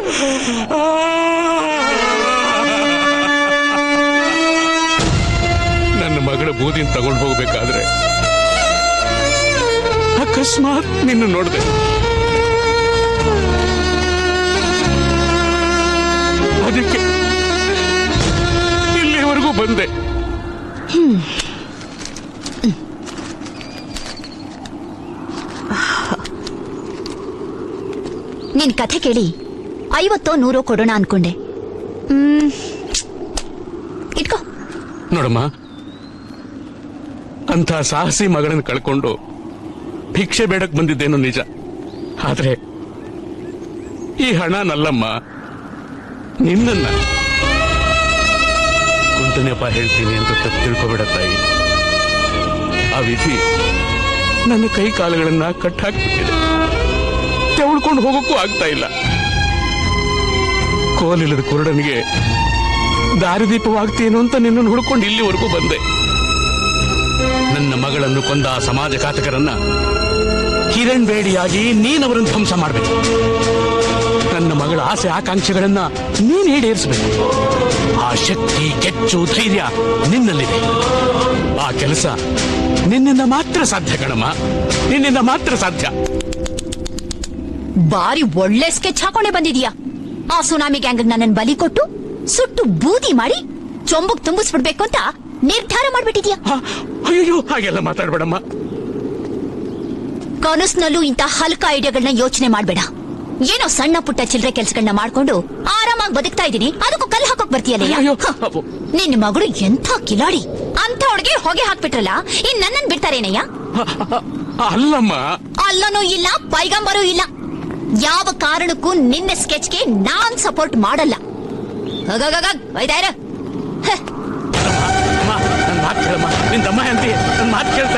ನನ್ನ ಮಗಳ ಬೂದಿನ ತಗೊಂಡು ಹೋಗ್ಬೇಕಾದ್ರೆ ಅಕಸ್ಮಾತ್ ನಿನ್ನ ನೋಡಿದೆ ಅದಕ್ಕೆ ಇಲ್ಲಿವರೆಗೂ ಬಂದೆ ನಿನ್ ಕಥೆ ಕೇಳಿ ಐವತ್ತೋ ನೂರೋ ಕೊಡೋಣ ಅನ್ಕೊಂಡೆ ಹ್ಮ್ ಇಟ್ಕೋ ನೋಡಮ್ಮ ಅಂತ ಸಾಹಸಿ ಮಗಳನ್ನ ಕಳ್ಕೊಂಡು ಭಿಕ್ಷೆ ಬೇಡಕ್ ಬಂದಿದ್ದೇನೋ ನಿಜ ಆದ್ರೆ ಈ ಹಣ ನಲ್ಲಮ್ಮ ನಿನ್ನನ್ನ ಕುಂಟನೆಪ್ಪ ಹೇಳ್ತೀನಿ ಅಂತ ತಪ್ಪು ತಿಳ್ಕೊಬೇಡ ತಾಯಿ ಆ ವಿಧಿ ನನ್ನ ಕೈ ಕಾಲುಗಳನ್ನ ಕಟ್ಟಾಕ್ಬಿಟ್ಟಿದೆ ತೆವಳ್ಕೊಂಡು ಹೋಗೋಕ್ಕೂ ಆಗ್ತಾ ಇಲ್ಲ ಕೋಲಿಲ್ಲದ ಕುರುಡನಿಗೆ ದಾರಿದೀಪವಾಗ್ತೇನೋ ಅಂತ ನಿನ್ನನ್ನು ಹುಡ್ಕೊಂಡು ಇಲ್ಲಿವರೆಗೂ ಬಂದೆ ನನ್ನ ಮಗಳನ್ನು ಕೊಂದ ಆ ಸಮಾಜಘಾತಕರನ್ನ ಕಿರಣ್ ಬೇಡಿಯಾಗಿ ನೀನವರನ್ನು ಧ್ವಂಸ ಮಾಡಬೇಕು ನನ್ನ ಮಗಳ ಆಸೆ ಆಕಾಂಕ್ಷೆಗಳನ್ನ ನೀನ್ ಈಡೇರಿಸಬೇಕು ಆ ಶಕ್ತಿ ಕೆಚ್ಚು ಧೈರ್ಯ ನಿನ್ನಲ್ಲಿದೆ ಆ ಕೆಲಸ ನಿನ್ನಿಂದ ಮಾತ್ರ ಸಾಧ್ಯ ಕಣಮ್ಮ ನಿನ್ನಿಂದ ಮಾತ್ರ ಸಾಧ್ಯ ಬಾರಿ ಒಳ್ಳೆ ಸ್ಕೆಚ್ ಹಾಕೊಂಡೆ ಬಂದಿದೀಯಾ ಆ ಸುನಾಮಿ ಗ್ಯಾಂಗ್ ನನ್ನನ್ನು ಬಲಿ ಕೊಟ್ಟು ಸುಟ್ಟು ಬೂದಿ ಮಾಡಿ ಚೊಂಬುಗ್ ತುಂಬಿಸ್ಬಿಡ್ಬೇಕು ಅಂತ ನಿರ್ಧಾರ ಮಾಡ್ಬಿಟ್ಟಿದ್ಯಾ ಆ, ಅಯ್ಯೋ ಹಾಗೆಲ್ಲ ಮಾತಾಡ್ಬೇಡಮ್ಮ ಕನಸ್ನಲ್ಲೂ ಇಂಥ ಹಲ್ಕ ಐಡಿಯಾಗಳನ್ನ ಯೋಚನೆ ಮಾಡ್ಬೇಡ ಏನೋ ಸಣ್ಣ ಪುಟ್ಟ ಚಿಲ್ಲರೆ ಕೆಲ್ಸಗಳನ್ನ ಮಾಡ್ಕೊಂಡು ಆರಾಮಾಗಿ ಬದುಕ್ತಾ ಇದೀನಿ ಅದಕ್ಕೂ ಕಲ್ಲು ಹಾಕೋಕ್ ಬರ್ತೀಯಲ್ಲ ಅಯ್ಯೋ, ಅಬ್ಬೋ. ನಿನ್ನ ಮಗಳು ಎಂಥ ಕಿಲಾಡಿ ಅಂತ ಹುಡುಗಿ ಹೊಗೆ ಹಾಕ್ಬಿಟ್ರಲ್ಲ ಇನ್ ನನ್ನನ್ ಬಿಡ್ತಾರೇನಯ್ಯ ಅಲ್ಲಮ್ಮ ಅಲ್ಲನೂ ಇಲ್ಲ ಪೈಗಂಬರೂ ಇಲ್ಲ ಯಾವ ಕಾರಣಕ್ಕೂ ನಿನ್ನ ಸ್ಕೆಚ್ಗೆ ನಾನ್ ಸಪೋರ್ಟ್ ಮಾಡಲ್ಲ ಹೋಗೋಗೋಗ, ಒಯ್ತಾ ಇರು. ಹ, ಅಮ್ಮ ನನ್ನ ಮಾತು ಕೇಳಮ್ಮ ನಿನ್ ದಮ್ಮ ಅಂತಿ ನನ್ನ ಮಾತು ಕೇಳ